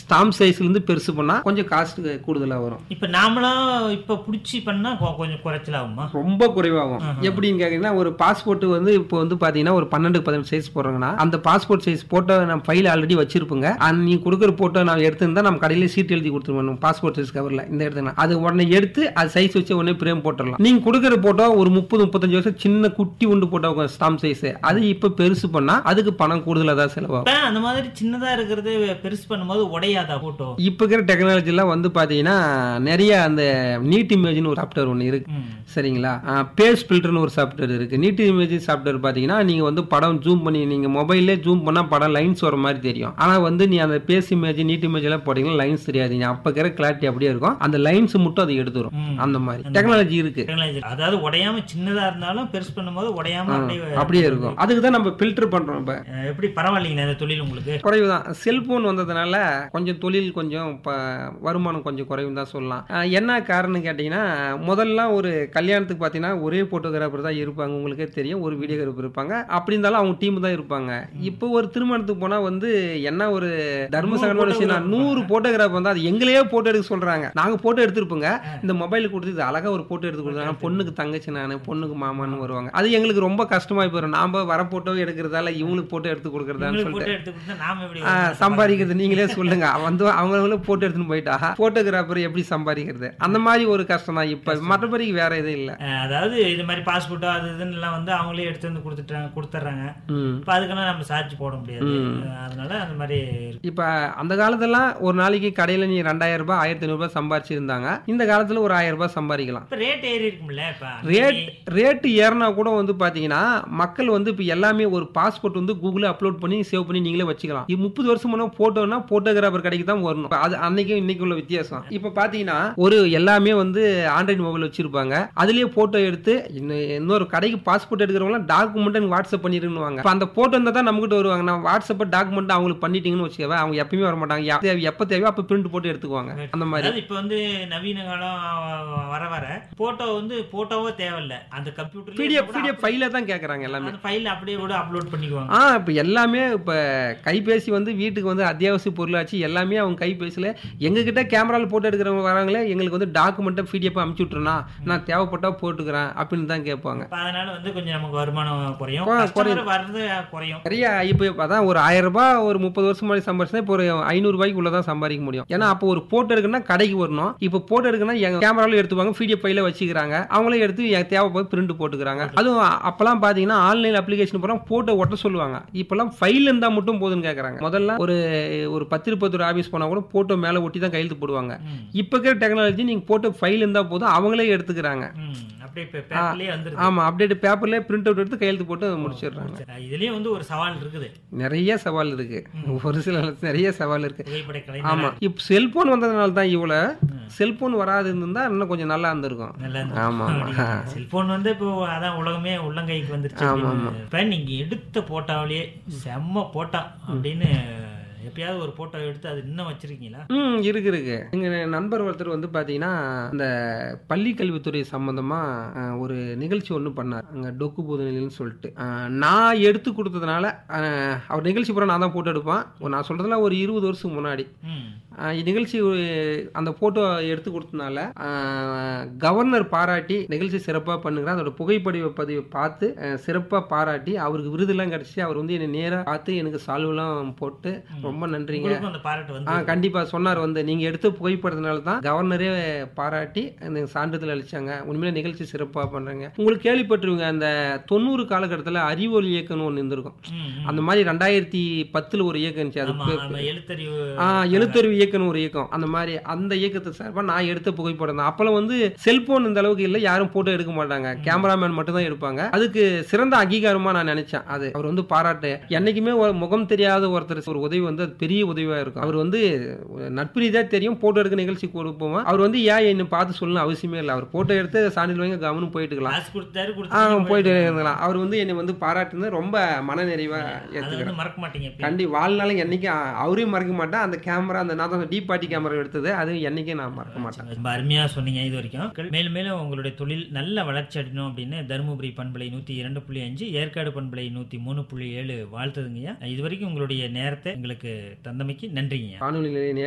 Stamp சைஸ்ல இருந்து பெருசு பண்ணா கொஞ்சம் காஸ்ட் கூடுதலா வரும் இப்ப நாமளும் இப்ப புடிச்சு பண்ணா கொ- கொஞ்சம் குறைச்சல் ஆகுமா ரொம்ப குறைவாகும் எப்படின்னு கேட்டீங்கன்னா ஒரு பாஸ்போர்ட் வந்து இப்போ வந்து பாத்தீங்கன்னா ஒரு பன்னெண்டு பதினெட்டு சைஸ் போடுறாங்கன்னா அந்த பாஸ்போர்ட் சைஸ் போட்டோ நம்ம ஃபைல் ஆல்ரெடி வச்சிருப்போங்க அந்த நீ கொடுக்குற போட்டோ நான் எடுத்திருந்தா நம்ம கடையில சீட் எழுதி கொடுத்துருவோம் பாஸ்போர்ட் சைஸ் கவர்ல இந்த இடத்துல அது உடனே எடுத்து அது சைஸ் வச்சு உடனே பிரேம் போட்டுடலாம் நீங்க கொடுக்குற போட்டோ ஒரு முப்பது முப்பத்தஞ்சு வருஷம் சின்ன குட்டி உண்டு போட்டோ ஸ்டாம்ப் சைஸ் அது இப்ப பெருசு பண்ணா அதுக்கு பணம் கூடுதலா தான் செலவாகும் இப்ப அந்த மாதிரி சின்னதா இருக்கிறது பெருசு பண்ணும்போது உடையாதா போட்டோ இப்ப இருக்கிற டெக்னாலஜி எல்லாம் வந்து பாத்தீங்கன்னா நிறைய அந்த நீட் இமேஜ்னு ஒரு சாப்டர் ஒன்று இருக்கு சரிங்களா பேஸ் ஃபில்டர்னு ஒரு சாஃப்ட்வேர் இருக்கு நீட் இமேஜ் சாஃப்ட்வேர் பாத்தீங்கன்னா நீங்க வந்து படம் ஜூம் பண்ணி நீங்க மொபைல்லே ஜூம் பண்ணா படம் லைன்ஸ் வர மாதிரி தெரியும் ஆனா வந்து நீ அந்த பேஸ் இமேஜ் நீட் இமேஜ் எல்லாம் போட்டீங்கன்னா லைன்ஸ் தெரியாது நீ அப்ப இருக்கிற கிளாரிட்டி அப்படியே இருக்கும் அந்த லைன்ஸ் மட்டும் அது எடுத்துரும் அந்த மாதிரி டெக்னாலஜி இருக்கு டெக்னாலஜி அதாவது உடையாம சின்னதா இருந்தாலும் பெருசு பண்ணும்போது உடையாம அப்படியே அப்படியே இருக்கும் அதுக்கு தான் நம்ம ஃபில்டர் பண்றோம் இப்ப அஹ் எப்படி பரவாயில்லைங்களா இந்த தொழில் உங்களுக்கு குறைவுதான் செல்போன் வந்ததுனால கொஞ்சம் தொழில் கொஞ்சம் ப- வருமானம் கொஞ்சம் குறைவு தான் சொல்லலாம் அஹ் என்ன காரணம் கேட்டிங்கன்னா முதல்ல ஒரு கல்யாணத்துக்கு பார்த்தீங்கன்னா ஒரே போட்டோகிராஃபர் தான் இருப்பாங்க உங்களுக்கே தெரியும் ஒரு வீடியோகிராஃபர் இருப்பாங்க அப்படி இருந்தாலும் அவங்க டீம் தான் இருப்பாங்க இப்போ ஒரு திருமணத்துக்கு போனால் வந்து என்ன ஒரு தர்ம சங்கடமான விஷயம் நூறு போட்டோகிராஃபர் வந்து அது எங்களையே போட்டோ எடுக்க சொல்றாங்க நாங்கள் போட்டோ எடுத்திருப்போங்க இந்த மொபைல் கொடுத்து இது அழகா ஒரு போட்டோ எடுத்து கொடுத்தாங்க பொண்ணுக்கு தங்கச்சி நான் பொண்ணுக்கு மாமான்னு வருவாங்க அது எங்களுக்கு ரொம்ப கஷ்டமா போயிடும் நாம வர போட்டோ எடுக்கிறதால இவங்களுக்கு போட்டோ எடுத்து கொடுக்கறதான்னு உங்களுக்கு சொல்லிட்டு போட்டோ எடுத்து கொடுத்தா நாம எப்படி ஆ, சம்பாதிக்கிறது நீங்களே சொல்லுங்க வந்து அவங்களும் போட்டோ எடுத்துன்னு போயிட்டா போட்டோகிராஃபர் எப்படி சம்பாதிக்கிறது அந்த மாதிரி ஒரு கஷ்டம் தான் இப்ப மற்றபடி வேற எதுவும் இல்ல அஹ் அதாவது இது மாதிரி பாஸ்போர்ட்டோ அது இதுன்னு எல்லாம் வந்து அவங்களே எடுத்து வந்து கொடுத்துட்டாங்க கொடுத்துட்றாங்க ம். இப்போ அதுக்கெல்லாம் நம்ம சார்ஜ் போட முடியாது அஹ் அதனால அந்த மாதிரி இருக்கு. இப்ப அந்த காலத்துலாம் ஒரு நாளைக்கு கடையில நீ ரெண்டாயிரம் ரூபாய் ஆயிரத்தி ஐநூறு ரூபாய் சம்பாரிச்சிருந்தாங்க இந்த காலத்துல ஒரு ஆயிரம் ரூபாய் சம்பாதிக்கலாம் இப்ப ரேட் ஏறி இருக்கும்ல இப்ப ரேட் ரேட்டு ஏறினா கூட வந்து பாத்தீங்கன்னா மக்கள் வந்து இப்ப எல்லாமே ஒரு பாஸ்போர்ட் வந்து கூகுளில் அப்லோட் பண்ணி சேவ் பண்ணி நீங்களே வச்சுக்கலாம் இது முப்பது வருஷம் முன்ன போட்டோன்னா போட்டோகிராஃபர் கடைக்கு தான் வரணும் இப்ப அது அன்னைக்கும் இன்னைக்கு உள்ள வித்தியாசம் இப்ப பாத்தீங்கன்னா ஒரு எல்லாமே வந்து ஆண்ட்ராய்டு மொபைல் வச்சிருப்பாங்க அதுலயே போட்டோ எடுத்து இன்னும் இன்னொரு கடைக்கு பாஸ்போர்ட் எடுக்கிறவங்க டாக்குமெண்ட் எனக்கு வாட்ஸ்அப் பண்ணிருவாங்க இப்ப அந்த போட்டோ இருந்தா தான் நம்மகிட்ட வருவாங்க நான் வாட்ஸ்அப் டாக்குமெண்ட் அவங்களுக்கு பண்ணிட்டீங்கன்னு வச்சுக்கவே அவங்க எப்பயுமே வர மாட்டாங்க யா- தேவை- எப்ப தேவையோ அப்ப பிரிண்ட் போட்டு எடுத்துக்குவாங்க அந்த மாதிரி அதாவது இப்ப வந்து நவீன காலம் வர வர போட்டோ வந்து போட்டோவோ தேவையில்ல அந்த கம்ப்யூட்டர் பிடிஎஃப் பிடிஎஃப் ஃபைல தான் கேக்குறாங்க எல்லாமே அந்த ஃபைல் அப்படியே கூட அப்லோட் பண்ணிக்குவாங்க ஆ இப்போ எல்லாமே இப்போ கைபேசி வந்து வீட்டுக்கு வந்து அத்தியாவசிய பொருளாச்சு எல்லாமே அவங்க கைபேசியில் எங்ககிட்ட கேமராவில் போட்டோ எடுக்கிறவங்க வராங்களே எங்களுக்கு வந்து டாக்குமெண்ட்டை பிடிஎஃப் அமுச்சு விட்ருனா நான் தேவைப்பட்டா போட்டுக்கிறேன் அப்படின்னு தான் கேட்பாங்க இப்ப அதனால வந்து கொஞ்சம் நமக்கு வருமானம் குறையும் குறை- கஸ்டமர் வர்றது குறையும் நிறைய இப்போ அதான் ஒரு ஆயிரம் ரூபாய் ஒரு முப்பது வருஷம் முன்னாடி சம்பாரிச்சா இப்போ ஒரு ஐநூறு ரூபாய்க்கு உள்ள தான் சம்பாதிக்க முடியும் ஏன்னா அப்போ ஒரு போட்டோ எடுக்கணும்னா கடைக்கு வரணும் இப்போ போட்டோ எடுக்கணும்னா எங்க கேமராவில் எடுத்துவாங்க பிடிஎஃப் ஃபைல வச்சுக்கிறாங்க அவங்களே எடுத்து எ- தேவைப்போது பிரிண்ட் போட்டுக்கிறாங்க அதுவும் அப்பெல்லாம் பார்த்தீங்கன்னா ஆன்லைன் அப்ளிகேஷன் போகிறோம் போட்டோ ஒட்ட சொல்லுவாங்க இப்பெல்லாம் ஃபைல் இருந்தால் மட்டும் போதும்னு கேட்குறாங்க முதல்ல ஒரு ஒரு பத்திரிப்பத்தூர் ஆஃபீஸ் போனால் கூட போட்டோ மேலே ஒட்டி தான் கையெழுத்து போடுவாங்க ம். இப்போ இருக்கிற டெக்னாலஜி நீங்கள் போட்டோ ஃபைல் இருந்தால் போதும் அவங்களே எடுத்துக்கிறாங்க ம், அப்படியே இப்ப பேப்பர்லயே வந்துருது ஆமாம் அப்டேட் பேப்பர்லேயே பிரிண்ட் அவுட் எடுத்து கையெழுத்து போட்டு முடிச்சிடுறாங்க சரி, இதுலயும் வந்து ஒரு சவால் இருக்குது நிறைய சவால் இருக்கு ஒரு சில நிறைய சவால் இருக்கு புகைப்பட கலை ஆமா இப்ப செல்போன் வந்ததுனால தான் இவ்வளவு செல்போன் வராது இருந்தா இன்னும் கொஞ்சம் நல்லா இருந்திருக்கும் நல்லா ஆமா, ஆமா. செல்போன் வந்து இப்போ அதான் உலகமே உள்ளங்கைக்கு வந்துருச்சு அப்படின்னு. இப்ப நீங்க எடுத்த போட்டாவிலேயே செம்ம போட்டா அப்படின்னு எப்பயாவது ஒரு போட்டோ எடுத்து அது இன்னும் வச்சிருக்கீங்களா ம் இருக்கு இருக்கு எங்க நண்பர் ஒருத்தர் வந்து பாத்தீங்கன்னா இந்த பள்ளி கல்வித்துறை சம்பந்தமா அஹ், ஒரு நிகழ்ச்சி ஒன்று பண்ணார் அங்க டொக்கு போதனைன்னு சொல்லிட்டு அஹ், நான் எடுத்து கொடுத்ததுனால அஹ், அவர் நிகழ்ச்சி பூரா நான் தான் போட்டோ எடுப்பேன் ஒரு நான் சொல்றதுல ஒரு இருபது வருஷம் முன்னாடி ம் அஹ், நிகழ்ச்சி ஒரு- அந்த போட்டோ எடுத்து கொடுத்தனால அஹ், கவர்னர் பாராட்டி நிகழ்ச்சி சிறப்பாக பண்ணுங்கிறார் அதோட புகைப்படிவ பதிவை பார்த்து சிறப்பாக பாராட்டி அவருக்கு விருதுலாம் கிடைச்சி அவர் வந்து என்னை நேராக பார்த்து எனக்கு சால்வெல்லாம் போட்டு ரொம்ப நன்றிங்க உங்களுக்கும் அந்த பாராட்டு வந்து ஆ கண்டிப்பா சொன்னார் வந்து நீங்க எடுத்த புகைப்படத்தினால தான் கவர்னரே பாராட்டி அந்த சான்றிதழ் அளிச்சாங்க உண்மையிலே நிகழ்ச்சி சிறப்பா பண்றீங்க உங்களுக்கு கேள்விப்பட்டிருவீங்க அந்த தொண்ணூறு காலகட்டத்தில் அறிவொளி இயக்கம்னு ஒன்று இருந்திருக்கும் ம், ம். அந்த மாதிரி ரெண்டாயிரத்தி பத்துல ஒரு இயக்கம் இருந்துச்சு அது ஆமா பேர் நம்ம எழுத்தறிவு ஆ எழுத்தறிவு இயக்கம்னு ஒரு இயக்கம் அந்த மாதிரி அந்த இயக்கத்தை சார்பா நான் எடுத்த புகைப்படம் தான் அப்பெல்லாம் வந்து செல்போன் இந்த அளவுக்கு இல்லை யாரும் போட்டோ எடுக்க மாட்டாங்க கேமராமேன் மட்டும் தான் எடுப்பாங்க அதுக்கு சிறந்த அங்கீகாரமா நான் நினைச்சேன் அது அவர் வந்து பாராட்டு என்னைக்குமே ஒரு முகம் தெரியாத ஒருத்தர் ஒரு உதவி வந்து அது பெரிய உதவியா இருக்கும் அவர் வந்து நட்பு ரீதியா தெரியும் போட்டோ எடுக்க நிகழ்ச்சி கொடுப்போம் அவர் வந்து ஏன் என்ன பார்த்து சொல்லணும் அவசியமே இல்லை அவர் போட்டோ எடுத்து சான்றிதழ் வாங்கி கவனம் போயிட்டுக்கலாம் காசு கொடுத்தாரு ஆ கொடுத்து போயிட்டு இருக்கலாம் அவர் வந்து என்னை வந்து பாராட்டுனது ரொம்ப மனநிறைவா அதை ஏத்துக்கிறேன் வந்து மறக்க மாட்டீங்க எப்பயும். கண்டி வாழ்நாளும் என்னைக்கும் அ- அவரையும் மறக்க மாட்டேன் அந்த கேமரா அந்த நான் டீப் பார்ட்டி கேமரா எடுத்தது அது என்னைக்கும் நான் மறக்க மாட்டேன் ரொம்ப அருமையா சொன்னீங்க இது வரைக்கும் மேலும் மேலும் உங்களுடைய தொழில் நல்ல வளர்ச்சி அடையணும் அப்படின்னு தருமபுரி பண்பலை நூத்தி இரண்டு புள்ளி அஞ்சு ஏற்காடு பண்பலை நூத்தி மூணு புள்ளி ஏழு வாழ்த்துதுங்கய்யா இது வரைக்கும் உங்களுடைய நேரத்தை எங்களுக்கு தந்தமைக்கு நன்றிங்கய்யா காணொலியிலே